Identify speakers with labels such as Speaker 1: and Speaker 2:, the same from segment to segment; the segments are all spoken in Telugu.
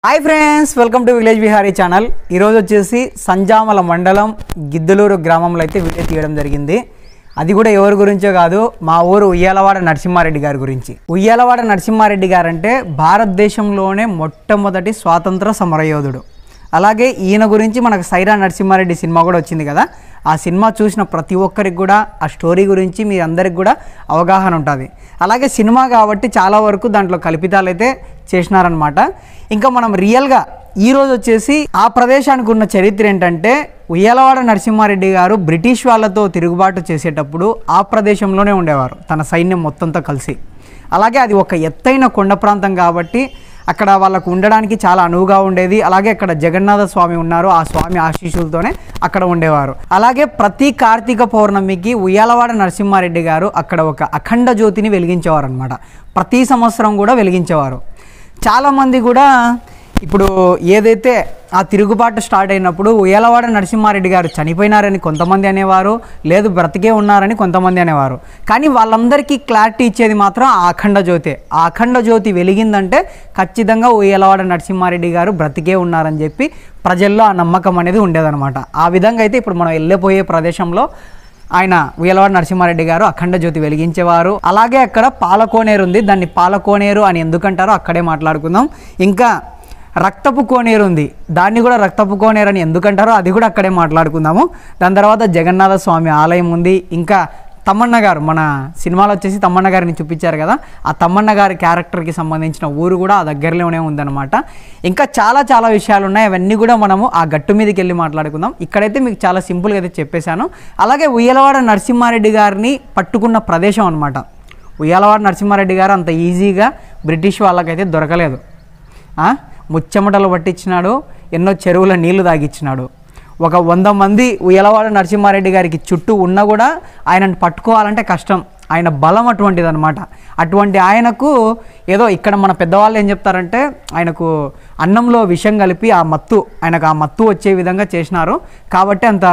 Speaker 1: Hi friends welcome to village Vihari channel ఈరోజు వచ్చేసి సంజామల మండలం గిద్దలూరు గ్రామంలో అయితే వీడియో తీయడం జరిగింది అది కూడా ఎవరి గురించో కాదు మా ఊరు ఉయ్యాలవాడ నరసింహారెడ్డి గారి గురించి ఉయ్యాలవాడ నరసింహారెడ్డి గారు అంటే భారతదేశంలోనే మొట్టమొదటి స్వాతంత్ర సమరయోధుడు అలాగే ఈయన గురించి మనకు సైరా నరసింహారెడ్డి సినిమా కూడా వచ్చింది కదా ఆ సినిమా చూసిన ప్రతి ఒక్కరికి కూడా ఆ స్టోరీ గురించి మీ అందరికి కూడా అవగాహన ఉంటుంది అలాగే సినిమా కాబట్టి చాలా వరకు దాంట్లో కల్పితాలు అయితే చేసినారనమాట ఇంకా మనం రియల్గా ఈరోజు వచ్చేసి ఆ ప్రదేశానికి ఉన్న చరిత్ర ఏంటంటే ఉయ్యాలవాడ నరసింహారెడ్డి గారు బ్రిటిష్ వాళ్ళతో తిరుగుబాటు చేసేటప్పుడు ఆ ప్రదేశంలోనే ఉండేవారు తన సైన్యం మొత్తంతో కలిసి అలాగే అది ఒక ఎత్తైన కొండ ప్రాంతం కాబట్టి అక్కడ వాళ్ళకు ఉండడానికి చాలా అనువుగా ఉండేది అలాగే అక్కడ జగన్నాథ స్వామి ఉన్నారు ఆ స్వామి ఆశీస్సులతోనే అక్కడ ఉండేవారు అలాగే ప్రతి కార్తీక పౌర్ణమికి ఉయ్యాలవాడ నరసింహారెడ్డి గారు అక్కడ ఒక అఖండ జ్యోతిని వెలిగించేవారు అనమాట ప్రతి సంవత్సరం కూడా వెలిగించేవారు చాలామంది కూడా ఇప్పుడు ఏదైతే ఆ తిరుగుబాటు స్టార్ట్ అయినప్పుడు ఉయ్యాలవాడ నరసింహారెడ్డి గారు చనిపోయినారని కొంతమంది అనేవారు లేదు బ్రతికే ఉన్నారని కొంతమంది అనేవారు కానీ వాళ్ళందరికీ క్లారిటీ ఇచ్చేది మాత్రం ఆ అఖండ జ్యోతి ఆ అఖండ జ్యోతి వెలిగిందంటే ఖచ్చితంగా ఉయ్యాలవాడ నరసింహారెడ్డి గారు బ్రతికే ఉన్నారని చెప్పి ప్రజల్లో ఆ నమ్మకం అనేది ఉండేదన్నమాట ఆ విధంగా అయితే ఇప్పుడు మనం వెళ్ళిపోయే ప్రదేశంలో ఆయన ఉయ్యలవాడ నరసింహారెడ్డి గారు అఖండ జ్యోతి వెలిగించేవారు అలాగే అక్కడ పాలకోనేరు ఉంది దాన్ని పాలకోనేరు అని ఎందుకంటారో అక్కడే మాట్లాడుకుందాం ఇంకా రక్తపు కోనేరు ఉంది దాన్ని కూడా రక్తపు కోనేరు అని ఎందుకంటారో అది కూడా అక్కడే మాట్లాడుకుందాము దాని తర్వాత జగన్నాథ స్వామి ఆలయం ఉంది ఇంకా తమ్మన్న గారు మన సినిమాలో వచ్చేసి తమ్మన్న గారిని చూపించారు కదా ఆ తమ్మన్న గారి క్యారెక్టర్కి సంబంధించిన ఊరు కూడా ఆ దగ్గరలోనే ఉందన్నమాట ఇంకా చాలా చాలా విషయాలు ఉన్నాయి అవన్నీ కూడా మనము ఆ గట్టు మీదకి వెళ్ళి మాట్లాడుకుందాం ఇక్కడైతే మీకు చాలా సింపుల్గా అయితే చెప్పేశాను అలాగే ఉయ్యలవాడ నరసింహారెడ్డి గారిని పట్టుకున్న ప్రదేశం అనమాట ఉయ్యాలవాడ నరసింహారెడ్డి గారు అంత ఈజీగా బ్రిటిష్ వాళ్ళకైతే దొరకలేదు ఆ? ముచ్చెమటలు పట్టించినాడు ఎన్నో చెరువుల నీళ్లు తాగిచ్చినాడు ఒక వంద మంది ఉయ్యలవాడ నరసింహారెడ్డి గారికి చుట్టూ ఉన్నా కూడా ఆయనను పట్టుకోవాలంటే కష్టం ఆయన బలం అటువంటిది అనమాట అటువంటి ఆయనకు ఏదో ఇక్కడ మన పెద్దవాళ్ళు ఏం చెప్తారంటే ఆయనకు అన్నంలో విషం కలిపి ఆ మత్తు ఆయనకు ఆ మత్తు వచ్చే విధంగా చేసినారు కాబట్టి అంత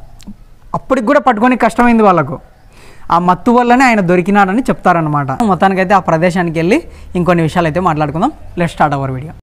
Speaker 1: అప్పటికి కూడా పట్టుకొని కష్టమైంది వాళ్ళకు ఆ మత్తు వల్లనే ఆయన దొరికినాడని చెప్తారనమాట మొత్తానికైతే ఆ ప్రదేశానికి వెళ్ళి ఇంకొన్ని విషయాలు అయితే మాట్లాడుకుందాం let start our video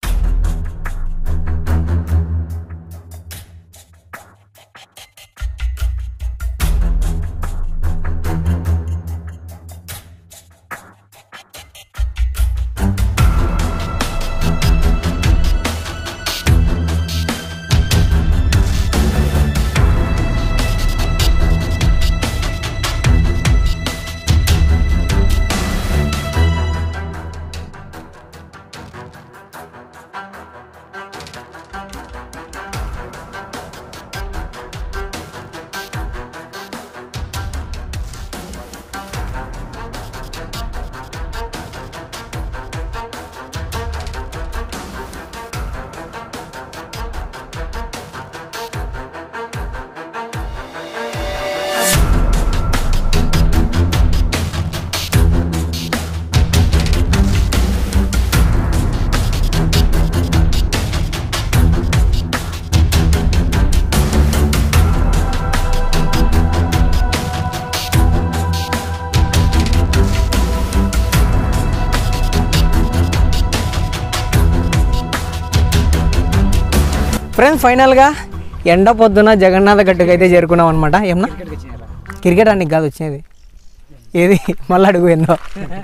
Speaker 1: friends ఫైనల్గా ఎండ పొద్దున జగన్నాథ గట్టుకు అయితే చేరుకున్నాం అనమాట ఏమన్నా క్రికెట్ అనికి కాదు వచ్చేది ఏది మళ్ళీ అడుగు ఏందో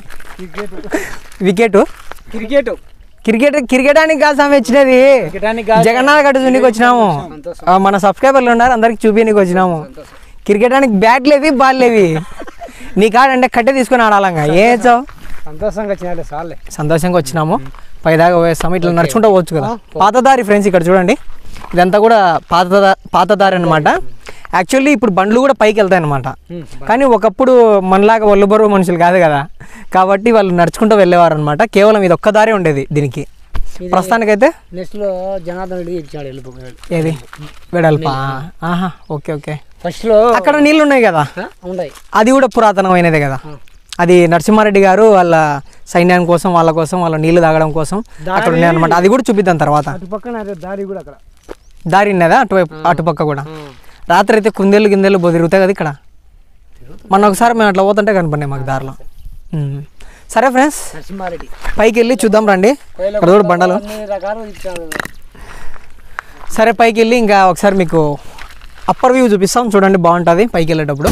Speaker 1: వికెట్
Speaker 2: క్రికెట్
Speaker 1: క్రికెట్ క్రికెట్ అని కాదు సామె వచ్చినది జగన్నాథ గట్టు చూనికి వచ్చినాము ఆ, మన సబ్స్క్రైబర్లు ఉన్నారు అందరికి చూపించడానికి వచ్చినాము క్రికెట్ ఆనికి బ్యాట్ లేవి బాల్ లేవి నీ కాడంటే కట్టె తీసుకొని ఆడాలంగా ఏ చావు
Speaker 2: సంతోషంగా వచ్చినాలే సార్లే
Speaker 1: సంతోషంగా వచ్చినాము పైదాకా పోయేస్తాము ఇట్లా నడుచుకుంటూ పోవచ్చు కదా పాతదారి ఫ్రెండ్స్ ఇక్కడ చూడండి ఇదంతా కూడా పాత పాతదారి అనమాట యాక్చువల్లీ ఇప్పుడు బండ్లు కూడా పైకి వెళ్తాయి అనమాట కానీ ఒకప్పుడు మనలాగా ఒళ్ళు బరువు మనుషులు కాదు కదా కాబట్టి వాళ్ళు నడుచుకుంటూ వెళ్ళేవారు అనమాట కేవలం ఇది ఒక్క దారే ఉండేది దీనికి ప్రస్తుతానికైతే
Speaker 2: నెక్స్ట్ లో జనార్దన్ రెడ్డి ఇచ్చాడు వెళ్ళిపోయాడు
Speaker 1: ఏది వెడల్పా ఆహా ఓకే ఓకే
Speaker 2: ఫస్ట్ లో
Speaker 1: అక్కడ నీళ్ళు ఉన్నాయి కదా
Speaker 2: ఉన్నాయి
Speaker 1: అది కూడా పురాతనమైనదే కదా అది నరసింహారెడ్డి గారు వాళ్ళ సైన్యం కోసం వాళ్ళ కోసం వాళ్ళ నీళ్లు తాగడం కోసం అక్కడ ఉన్నాయి అనమాట అది కూడా చూపిద్దాం తర్వాత
Speaker 2: అటు పక్కన అదే దారి కూడా అక్కడ
Speaker 1: దారి ఉన్నదా అటువైపు అటుపక్క కూడా రాత్రి అయితే కుందేళ్ళు గిందెలు బొదిరుగుతాయి కదా ఇక్కడ మొన్న ఒకసారి మేము అట్లా పోతుంటే కనపడినాయి మాకు దారిలో ఉమ్. సరే ఫ్రెండ్స్
Speaker 2: నరసింహారెడ్డి
Speaker 1: పైకి వెళ్ళి చూద్దాం రండి ఇక్కడ కూడా బండలు
Speaker 2: అన్ని రకాలు ఇచ్చాడు
Speaker 1: సరే పైకి వెళ్ళి ఇంకా ఒకసారి మీకు అప్పర్ వ్యూ చూపిస్తాం చూడండి బాగుంటుంది పైకి వెళ్ళేటప్పుడు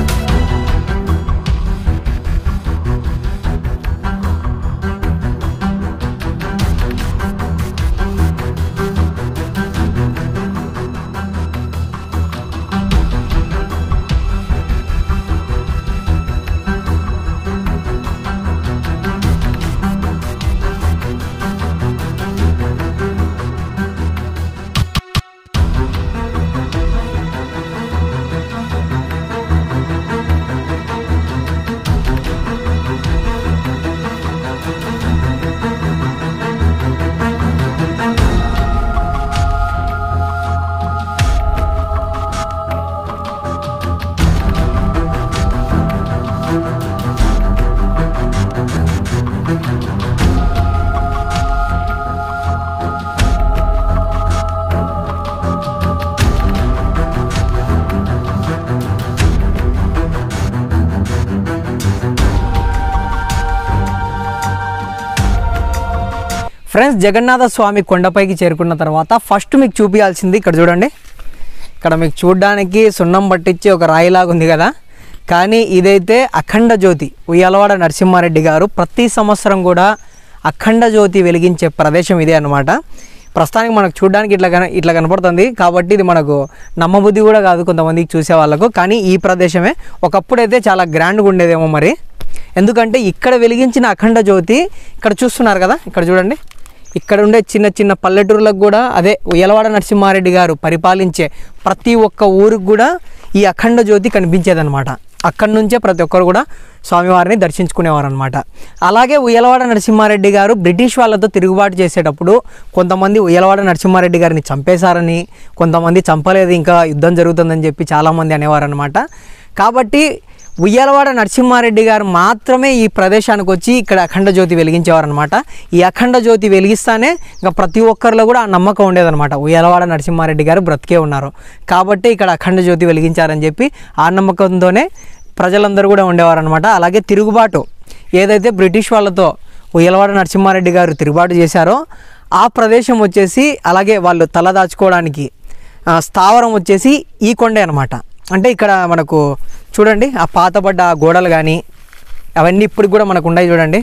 Speaker 1: ఫ్రెండ్స్ జగన్నాథ స్వామి కొండపైకి చేరుకున్న తర్వాత ఫస్ట్ మీకు చూపించాల్సింది ఇక్కడ చూడండి ఇక్కడ మీకు చూడడానికి సున్నం పట్టించి ఒక రాయిలాగా ఉంది కదా కానీ ఇదైతే అఖండ జ్యోతి ఉయ్యాలవాడ నరసింహారెడ్డి గారు ప్రతి సంవత్సరం కూడా అఖండ జ్యోతి వెలిగించే ప్రదేశం ఇదే అన్నమాట ప్రస్తుతానికి మనకు చూడడానికి ఇట్లా కన ఇట్లా కనపడుతుంది కాబట్టి ఇది మనకు నమ్మబుద్ధి కూడా కాదు కొంతమందికి చూసే వాళ్ళకు కానీ ఈ ప్రదేశమే ఒకప్పుడైతే చాలా గ్రాండ్గా ఉండేదేమో మరి ఎందుకంటే ఇక్కడ వెలిగించిన అఖండ జ్యోతి ఇక్కడ చూస్తున్నారు కదా ఇక్కడ చూడండి ఇక్కడ ఉండే చిన్న చిన్న పల్లెటూరులకు కూడా అదే ఉయ్యలవాడ నరసింహారెడ్డి గారు పరిపాలించే ప్రతి ఒక్క ఊరికి కూడా ఈ అఖండ జ్యోతి కనిపించేదన్నమాట అక్కడి నుంచే ప్రతి ఒక్కరు కూడా స్వామివారిని దర్శించుకునేవారు అనమాట అలాగే ఉయ్యలవాడ నరసింహారెడ్డి గారు బ్రిటిష్ వాళ్ళతో తిరుగుబాటు చేసేటప్పుడు కొంతమంది ఉయ్యలవాడ నరసింహారెడ్డి గారిని చంపేశారని కొంతమంది చంపలేదు ఇంకా యుద్ధం జరుగుతుందని చెప్పి చాలామంది అనేవారు అనమాట కాబట్టి ఉయ్యాలవాడ నరసింహారెడ్డి గారు మాత్రమే ఈ ప్రదేశానికి వచ్చి ఇక్కడ అఖండ జ్యోతి వెలిగించేవారు అనమాట ఈ అఖండ జ్యోతి వెలిగిస్తానే ఇంకా ప్రతి ఒక్కరిలో కూడా ఆ నమ్మకం ఉండేదన్నమాట ఉయ్యాలవాడ నరసింహారెడ్డి గారు బ్రతికే ఉన్నారు కాబట్టి ఇక్కడ అఖండ జ్యోతి వెలిగించారని చెప్పి ఆ నమ్మకంతోనే ప్రజలందరూ కూడా ఉండేవారు అనమాట అలాగే తిరుగుబాటు ఏదైతే బ్రిటిష్ వాళ్ళతో ఉయ్యలవాడ నరసింహారెడ్డి గారు తిరుగుబాటు చేశారో ఆ ప్రదేశం వచ్చేసి అలాగే వాళ్ళు తల దాచుకోవడానికి ఆ, స్థావరం వచ్చేసి ఈ కొండే అనమాట అంటే ఇక్కడ మనకు చూడండి ఆ పాతబడ్డ ఆ గోడలు కానీ అవన్నీ ఇప్పటికి కూడా మనకు ఉన్నాయి చూడండి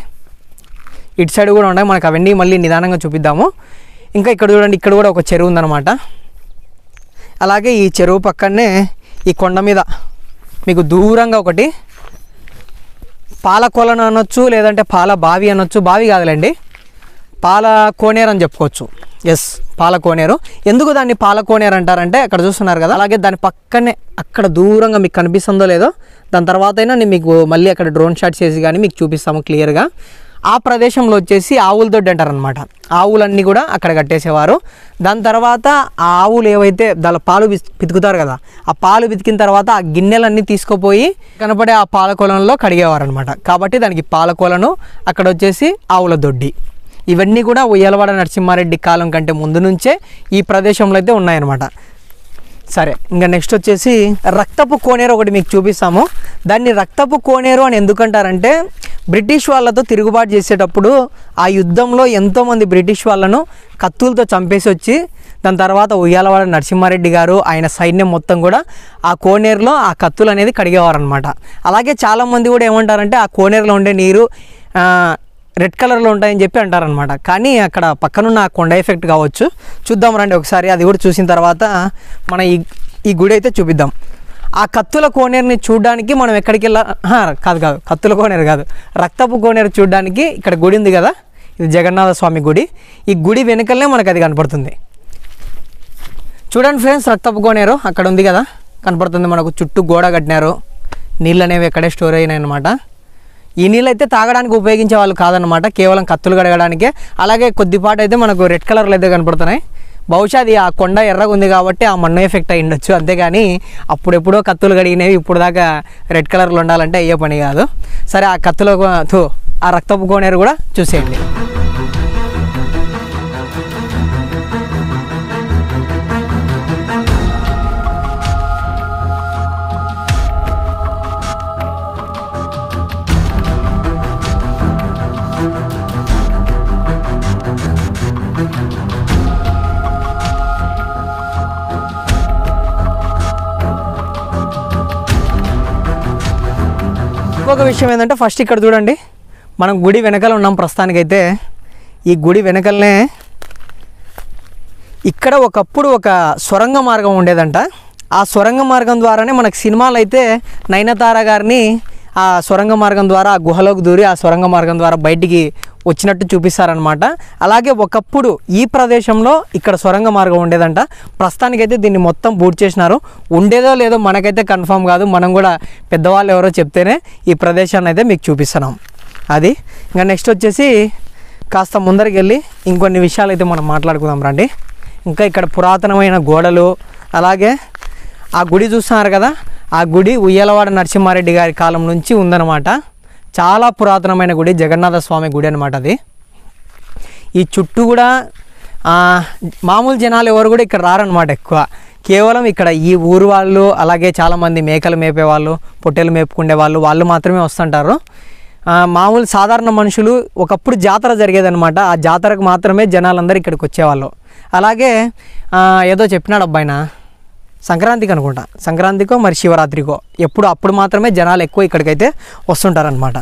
Speaker 1: ఇటు సైడ్ కూడా ఉన్నాయి మనకు అవన్నీ మళ్ళీ నిదానంగా చూపిద్దాము ఇంకా ఇక్కడ చూడండి ఇక్కడ కూడా ఒక చెరువు ఉందన్నమాట అలాగే ఈ చెరువు పక్కనే ఈ కొండ మీద మీకు దూరంగా ఒకటి పాల కొలను అనొచ్చు లేదంటే పాల బావి అనొచ్చు బావి కాదులేండి పాల కోనేరు అని చెప్పుకోవచ్చు ఎస్ పాల కోనేరు ఎందుకు దాన్ని పాల కోనేరు అంటారంటే అక్కడ చూస్తున్నారు కదా అలాగే దాని పక్కనే అక్కడ దూరంగా మీకు కనిపిస్తుందో లేదో దాని తర్వాత అయినా నేను మీకు మళ్ళీ అక్కడ డ్రోన్ షాట్ చేసి కానీ మీకు చూపిస్తాము క్లియర్గా ఆ ప్రదేశంలో వచ్చేసి ఆవుల దొడ్డి అంటారనమాట ఆవులన్నీ కూడా అక్కడ కట్టేసేవారు దాని తర్వాత ఆ ఆవులు ఏవైతే దాని పాలు పిస్- పితుకుతారు కదా ఆ పాలు పితికిన తర్వాత ఆ గిన్నెలన్నీ తీసుకుపోయి కనపడే ఆ పాల కొలంలో కడిగేవారు అనమాట కాబట్టి దానికి పాల కొలను అక్కడ వచ్చేసి ఆవుల దొడ్డి ఇవన్నీ కూడా ఉయ్యాలవాడ నరసింహారెడ్డి కాలం కంటే ముందు నుంచే ఈ ప్రదేశంలో అయితే ఉన్నాయన్నమాట సరే ఇంకా నెక్స్ట్ వచ్చేసి రక్తపు కోనేరు ఒకటి మీకు చూపిస్తాము దాన్ని రక్తపు కోనేరు అని ఎందుకంటారంటే బ్రిటిష్ వాళ్ళతో తిరుగుబాటు చేసేటప్పుడు ఆ యుద్ధంలో ఎంతోమంది బ్రిటిష్ వాళ్ళను కత్తులతో చంపేసి వచ్చి దాని తర్వాత ఉయ్యాలవాడ నరసింహారెడ్డి గారు ఆయన సైన్యం మొత్తం కూడా ఆ కోనేరులో ఆ కత్తులు అనేది కడిగేవారు అనమాట అలాగే చాలామంది కూడా ఏమంటారంటే ఆ కోనేరులో ఉండే నీరు ఆ, రెడ్ కలర్లో ఉంటాయని చెప్పి అంటారనమాట కానీ అక్కడ పక్కనున్న ఆ కొండ ఎఫెక్ట్ కావచ్చు చూద్దాం రండి ఒకసారి అది కూడా చూసిన తర్వాత మన ఈ ఈ గుడి అయితే చూపిద్దాం ఆ కత్తుల కోనేరుని చూడడానికి మనం ఎక్కడికి వెళ్ళా ఆహా, కాదు కాదు కత్తుల కోనేరు కాదు రక్తపు కోనేరు చూడడానికి ఇక్కడ గుడి ఉంది కదా ఇది జగన్నాథ స్వామి గుడి ఈ గుడి వెనుకలనే మనకు అది కనపడుతుంది చూడండి ఫ్రెండ్స్ రక్తపు కోనేరు అక్కడ ఉంది కదా కనపడుతుంది మనకు చుట్టూ గోడ కట్టినారు నీళ్ళు అనేవి ఎక్కడే స్టోర్ అయినాయి అనమాట ఈ నీళ్ళు అయితే తాగడానికి ఉపయోగించే వాళ్ళు కాదనమాట కేవలం కత్తులు కడగడానికే అలాగే కొద్దిపాటు అయితే మనకు రెడ్ కలర్లో అయితే కనపడుతున్నాయి బహుశా అది ఆ కొండ ఎర్రగా ఉంది కాబట్టి ఆ మన్ను ఎఫెక్ట్ అయి ఉండొచ్చు అంతేగాని అప్పుడెప్పుడో కత్తులు కడిగినవి ఇప్పుడు దాకా రెడ్ కలర్లో ఉండాలంటే అయ్యే పని కాదు సరే ఆ కత్తులో థూ, ఆ రక్తపు కోనేరు కూడా చూసేయండి ఇంకొక విషయం ఏంటంటే ఫస్ట్ ఇక్కడ చూడండి మనం గుడి వెనకాల ఉన్నాం ప్రస్తుతానికైతే ఈ గుడి వెనకలనే ఇక్కడ ఒకప్పుడు ఒక సొరంగ మార్గం ఉండేదంట ఆ సొరంగ మార్గం ద్వారానే మనకు సినిమాలు అయితే నయనతార గారిని ఆ సొరంగ మార్గం ద్వారా ఆ గుహలోకి దూరి ఆ సొరంగ మార్గం ద్వారా బయటికి వచ్చినట్టు చూపిస్తారనమాట అలాగే ఒకప్పుడు ఈ ప్రదేశంలో ఇక్కడ సొరంగ మార్గం ఉండేదంట ప్రస్తుతానికైతే దీన్ని మొత్తం బూట్ చేసినారు ఉండేదో లేదో మనకైతే కన్ఫామ్ కాదు మనం కూడా పెద్దవాళ్ళు ఎవరో చెప్తేనే ఈ ప్రదేశాన్ని అయితే మీకు చూపిస్తున్నాం అది ఇంకా నెక్స్ట్ వచ్చేసి కాస్త ముందరికి వెళ్ళి ఇంకొన్ని విషయాలు అయితే మనం మాట్లాడుకుందాం రండి ఇంకా ఇక్కడ పురాతనమైన గోడలు అలాగే ఆ గుడి చూస్తున్నారు కదా ఆ గుడి ఉయ్యలవాడ నరసింహారెడ్డి గారి కాలం నుంచి ఉందన్నమాట చాలా పురాతనమైన గుడి జగన్నాథ స్వామి గుడి అనమాట అది ఈ చుట్టూ కూడా ఆ, మామూలు జనాలు ఎవరు కూడా ఇక్కడ రారనమాట ఎక్కువ కేవలం ఇక్కడ ఈ ఊరు వాళ్ళు అలాగే చాలామంది మేకలు మేపేవాళ్ళు పొట్టెలు మేపుకునే వాళ్ళు వాళ్ళు మాత్రమే వస్తుంటారు ఆ, మామూలు సాధారణ మనుషులు ఒకప్పుడు జాతర జరిగేదనమాట ఆ జాతరకు మాత్రమే జనాలందరూ ఇక్కడికి వచ్చేవాళ్ళు అలాగే ఆ, ఏదో చెప్పినాడు అబ్బాయిన సంక్రాంతికి అనుకుంటా సంక్రాంతికో మరి శివరాత్రికో ఎప్పుడు అప్పుడు మాత్రమే జనాలు ఎక్కువ ఇక్కడికైతే వస్తుంటారనమాట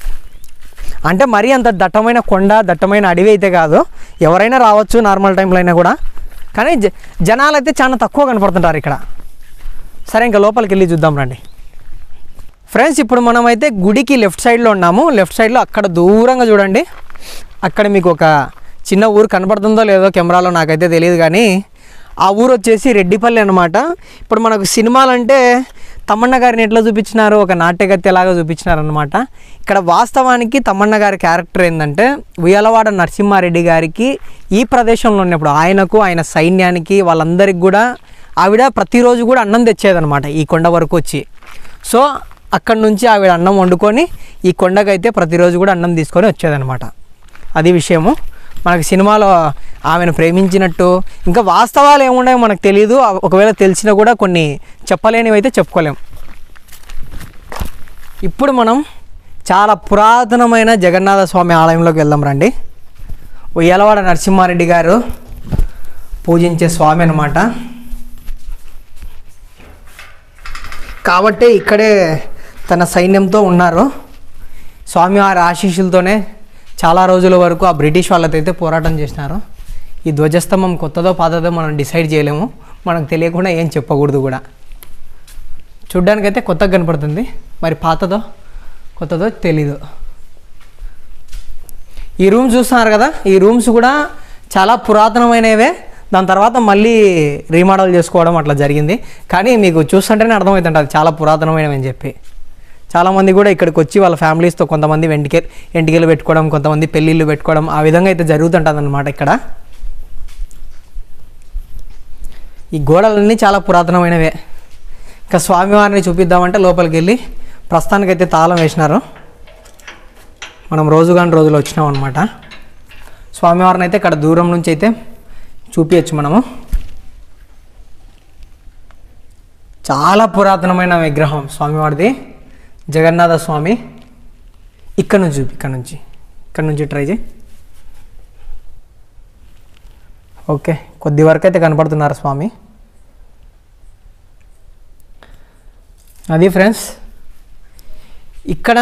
Speaker 1: అంటే మరీ అంత దట్టమైన కొండ దట్టమైన అడవి అయితే కాదు ఎవరైనా రావచ్చు నార్మల్ టైంలో అయినా కూడా కానీ జ జనాలు అయితే చాలా తక్కువ కనపడుతుంటారు ఇక్కడ సరే ఇంకా లోపలికి వెళ్ళి చూద్దాం రండి ఫ్రెండ్స్ ఇప్పుడు మనం అయితే గుడికి లెఫ్ట్ సైడ్లో ఉన్నాము లెఫ్ట్ సైడ్లో అక్కడ దూరంగా చూడండి అక్కడ మీకు ఒక చిన్న ఊరు కనపడుతుందో లేదో కెమెరాలో నాకైతే తెలియదు కానీ ఆ ఊరు వచ్చేసి రెడ్డిపల్లి అనమాట ఇప్పుడు మనకు సినిమాలంటే తమ్మన్న గారిని ఎట్లా చూపించినారు ఒక నాట్యగత్యలాగా చూపించినారు అనమాట ఇక్కడ వాస్తవానికి తమ్మన్న గారి క్యారెక్టర్ ఏంటంటే ఉయ్యలవాడ నరసింహారెడ్డి గారికి ఈ ప్రదేశంలో ఉన్నప్పుడు ఆయనకు ఆయన సైన్యానికి వాళ్ళందరికీ కూడా ఆవిడ ప్రతిరోజు కూడా అన్నం తెచ్చేదనమాట ఈ కొండ వరకు వచ్చి సో అక్కడ నుంచి ఆవిడ అన్నం వండుకొని ఈ కొండకైతే ప్రతిరోజు కూడా అన్నం తీసుకొని వచ్చేదనమాట అది విషయము మనకి సినిమాలో ఆమెను ప్రేమించినట్టు ఇంకా వాస్తవాలు ఏమున్నాయో మనకు తెలియదు ఒకవేళ తెలిసినా కూడా కొన్ని చెప్పలేనివి అయితే చెప్పుకోలేం ఇప్పుడు మనం చాలా పురాతనమైన జగన్నాథ స్వామి ఆలయంలోకి వెళ్దాం రండి ఉయ్యలవాడ నరసింహారెడ్డి గారు పూజించే స్వామి అనమాట కాబట్టే ఇక్కడే తన సైన్యంతో ఉన్నారు స్వామివారి ఆశీస్సులతోనే చాలా రోజుల వరకు ఆ బ్రిటిష్ వాళ్ళతో అయితే పోరాటం చేసినారు ఈ ధ్వజస్తంభం కొత్తదో పాతదో మనం డిసైడ్ చేయలేము మనకు తెలియకుండా ఏం చెప్పకూడదు కూడా చూడ్డానికైతే కొత్తగా కనపడుతుంది మరి పాతదో కొత్తదో తెలీదు ఈ రూమ్ చూస్తున్నారు కదా ఈ రూమ్స్ కూడా చాలా పురాతనమైనవే దాని తర్వాత మళ్ళీ రీమోడల్ చేసుకోవడం అట్లా జరిగింది కానీ మీకు చూస్తుంటేనే అర్థమవుతుంటుంది అది చాలా పురాతనమైనవి అని చెప్పి చాలామంది కూడా ఇక్కడికి వచ్చి వాళ్ళ ఫ్యామిలీస్తో కొంతమంది వెంటికే ఎంటికలు పెట్టుకోవడం కొంతమంది పెళ్ళిళ్ళు పెట్టుకోవడం ఆ విధంగా అయితే జరుగుతుంటుంది అనమాట ఇక్కడ ఈ గోడలన్నీ చాలా పురాతనమైనవే ఇంకా స్వామివారిని చూపిద్దామంటే లోపలికి వెళ్ళి ప్రస్తుతానికైతే తాళం వేసినారు మనం రోజు కాని రోజులు వచ్చినాం అనమాట స్వామివారిని అయితే ఇక్కడ దూరం నుంచి అయితే చూపించచ్చు మనము చాలా పురాతనమైన విగ్రహం స్వామివారిది జగన్నాథ స్వామి ఇక్కడ నుంచి చూపి ఇక్కడ నుంచి ఇక్కడ నుంచి ట్రై చేయి ఓకే కొద్ది వరకు అయితే కనపడుతున్నారు స్వామి అది ఫ్రెండ్స్ ఇక్కడ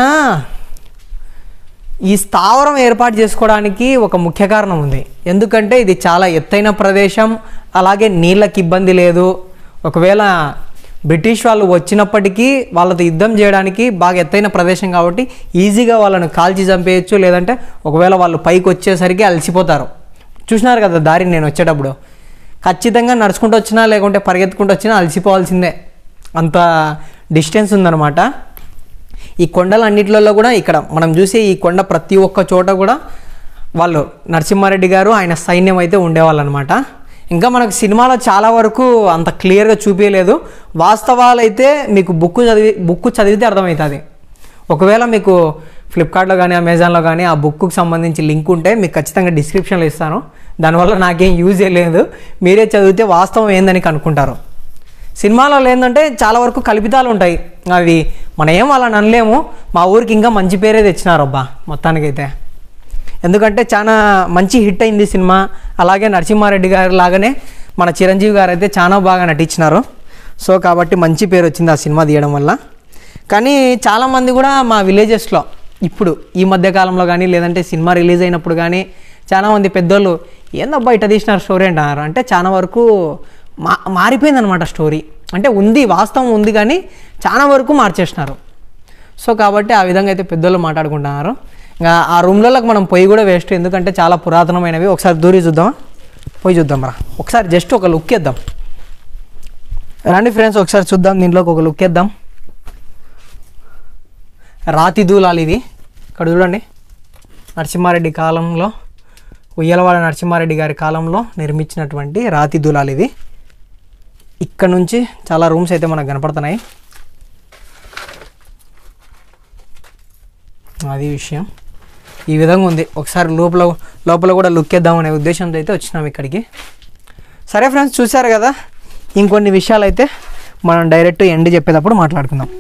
Speaker 1: ఈ స్థావరం ఏర్పాటు చేసుకోవడానికి ఒక ముఖ్య కారణం ఉంది ఎందుకంటే ఇది చాలా ఎత్తైన ప్రదేశం అలాగే నీళ్ళకి ఇబ్బంది లేదు ఒకవేళ బ్రిటిష్ వాళ్ళు వచ్చినప్పటికీ వాళ్ళతో యుద్ధం చేయడానికి బాగా ఎత్తైన ప్రదేశం కాబట్టి ఈజీగా వాళ్ళను కాల్చి చంపేయచ్చు లేదంటే ఒకవేళ వాళ్ళు పైకి వచ్చేసరికి అలసిపోతారు చూసినారు కదా దారిని నేను వచ్చేటప్పుడు ఖచ్చితంగా నడుచుకుంటూ వచ్చినా లేకుంటే పరిగెత్తుకుంటూ వచ్చినా అలసిపోవాల్సిందే అంత డిస్టెన్స్ ఉందన్నమాట ఈ కొండలన్నిటిలో కూడా ఇక్కడ మనం చూసే ఈ కొండ ప్రతి ఒక్క చోట కూడా వాళ్ళు నరసింహారెడ్డి గారు ఆయన సైన్యం అయితే ఉండేవాళ్ళు అనమాట ఇంకా మనకు సినిమాలో చాలా వరకు అంత క్లియర్గా చూపించలేదు వాస్తవాలు అయితే మీకు బుక్ చదివి బుక్ చదివితే అర్థమవుతుంది ఒకవేళ మీకు ఫ్లిప్కార్ట్లో కానీ అమెజాన్లో కానీ ఆ బుక్కు సంబంధించి లింక్ ఉంటే మీకు ఖచ్చితంగా డిస్క్రిప్షన్లో ఇస్తాను దానివల్ల నాకేం యూజ్ లేదు మీరే చదివితే వాస్తవం ఏందని కనుక్కుంటారు సినిమాలో ఏంటంటే చాలా వరకు కల్పితాలు ఉంటాయి అవి మనం ఏం వాళ్ళని అనలేము మా ఊరికి ఇంకా మంచి పేరే తెచ్చినారు అబ్బా మొత్తానికైతే ఎందుకంటే చాలా మంచి హిట్ అయింది సినిమా అలాగే నరసింహారెడ్డి గారి లాగానే మన చిరంజీవి గారు అయితే చాలా బాగా నటించినారు సో కాబట్టి మంచి పేరు వచ్చింది ఆ సినిమా తీయడం వల్ల కానీ చాలామంది కూడా మా విలేజెస్లో ఇప్పుడు ఈ మధ్య కాలంలో కానీ లేదంటే సినిమా రిలీజ్ అయినప్పుడు కానీ చాలామంది పెద్దోళ్ళు ఏందబ్బా ఇట్ట తీసినారు స్టోరీ అంటున్నారు అంటే చాలా వరకు మా మారిపోయిందనమాట స్టోరీ అంటే ఉంది వాస్తవం ఉంది కానీ చాలా వరకు మార్చేసినారు సో కాబట్టి ఆ విధంగా అయితే పెద్దోళ్ళు మాట్లాడుకుంటున్నారు ఇంకా ఆ రూమ్లలోకి మనం పొయ్యి కూడా వేస్ట్ ఎందుకంటే చాలా పురాతనమైనవి ఒకసారి దూరి చూద్దామా పోయి చూద్దాం రా ఒకసారి జస్ట్ ఒక లుక్ ఇద్దాం రండి ఫ్రెండ్స్ ఒకసారి చూద్దాం దీంట్లోకి ఒక లుక్ ఇద్దాం రాతి దూలాలు ఇది ఇక్కడ చూడండి నరసింహారెడ్డి కాలంలో ఉయ్యలవాడ నరసింహారెడ్డి గారి కాలంలో నిర్మించినటువంటి రాతి దూలాలు ఇది ఇక్కడ నుంచి చాలా రూమ్స్ అయితే మనకు కనపడుతున్నాయి అది విషయం ఈ విధంగా ఉంది ఒకసారి లోపల లోపల కూడా లుక్ వేద్దామనే ఉద్దేశంతో అయితే వచ్చినాం ఇక్కడికి సరే ఫ్రెండ్స్ చూశారు కదా ఇంకొన్ని విషయాలు అయితే మనం డైరెక్ట్ ఎండ్ చెప్పేటప్పుడు మాట్లాడుకుందాం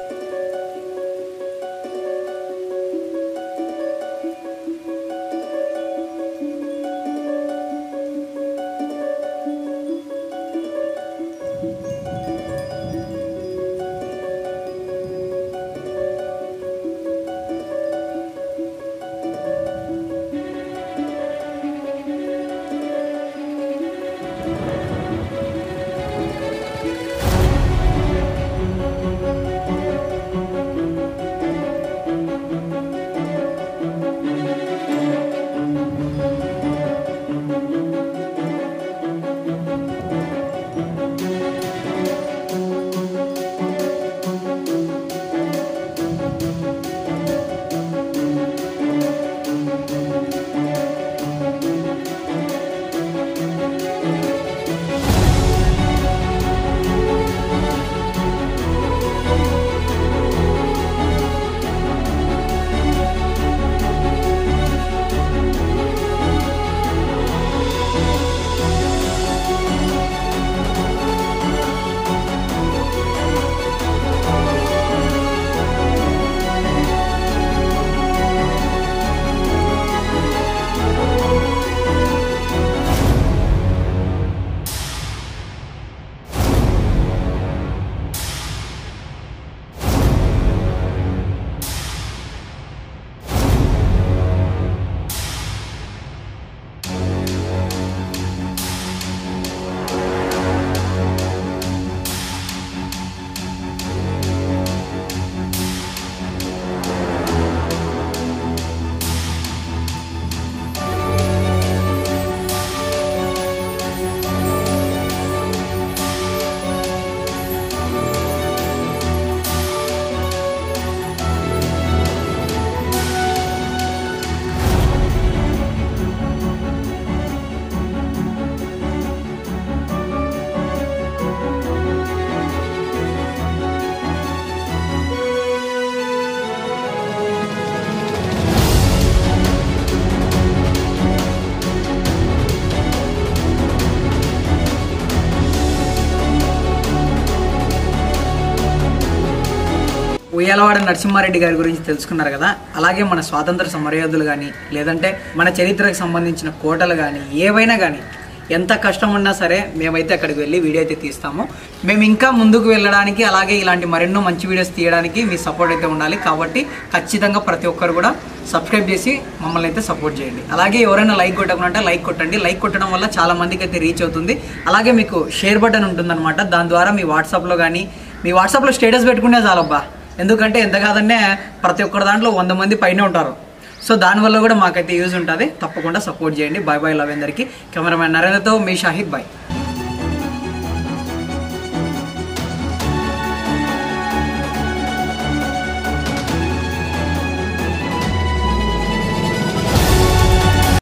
Speaker 1: ఉయ్యాలవాడ నరసింహారెడ్డి గారి గురించి తెలుసుకున్నారు కదా అలాగే మన స్వాతంత్ర సమరయోధులు కానీ లేదంటే మన చరిత్రకు సంబంధించిన కోటలు కానీ ఏవైనా కానీ ఎంత కష్టం ఉన్నా సరే మేమైతే అక్కడికి వెళ్ళి వీడియో అయితే తీస్తాము మేము ఇంకా ముందుకు వెళ్ళడానికి అలాగే ఇలాంటి మరెన్నో మంచి వీడియోస్ తీయడానికి మీ సపోర్ట్ అయితే ఉండాలి కాబట్టి ఖచ్చితంగా ప్రతి ఒక్కరు కూడా సబ్స్క్రైబ్ చేసి మమ్మల్ని అయితే సపోర్ట్ చేయండి అలాగే ఎవరైనా లైక్ కొట్టకుండా లైక్ కొట్టండి లైక్ కొట్టడం వల్ల చాలా మందికి అయితే రీచ్ అవుతుంది అలాగే మీకు షేర్ బటన్ ఉంటుందన్నమాట దాని ద్వారా మీ వాట్సాప్లో కానీ మీ వాట్సాప్లో స్టేటస్ పెట్టుకునే చాలబ్బా ఎందుకంటే ఎంత కాదనే ప్రతి ఒక్కరి దాంట్లో వంద మంది పైన ఉంటారు సో దానివల్ల కూడా మాకైతే యూజ్ ఉంటుంది తప్పకుండా సపోర్ట్ చేయండి బాయ్ బాయ్ లవ్ అందరికీ కెమెరామ్యాన్ నరేంద్రతో మీ షాహిద్ బాయ్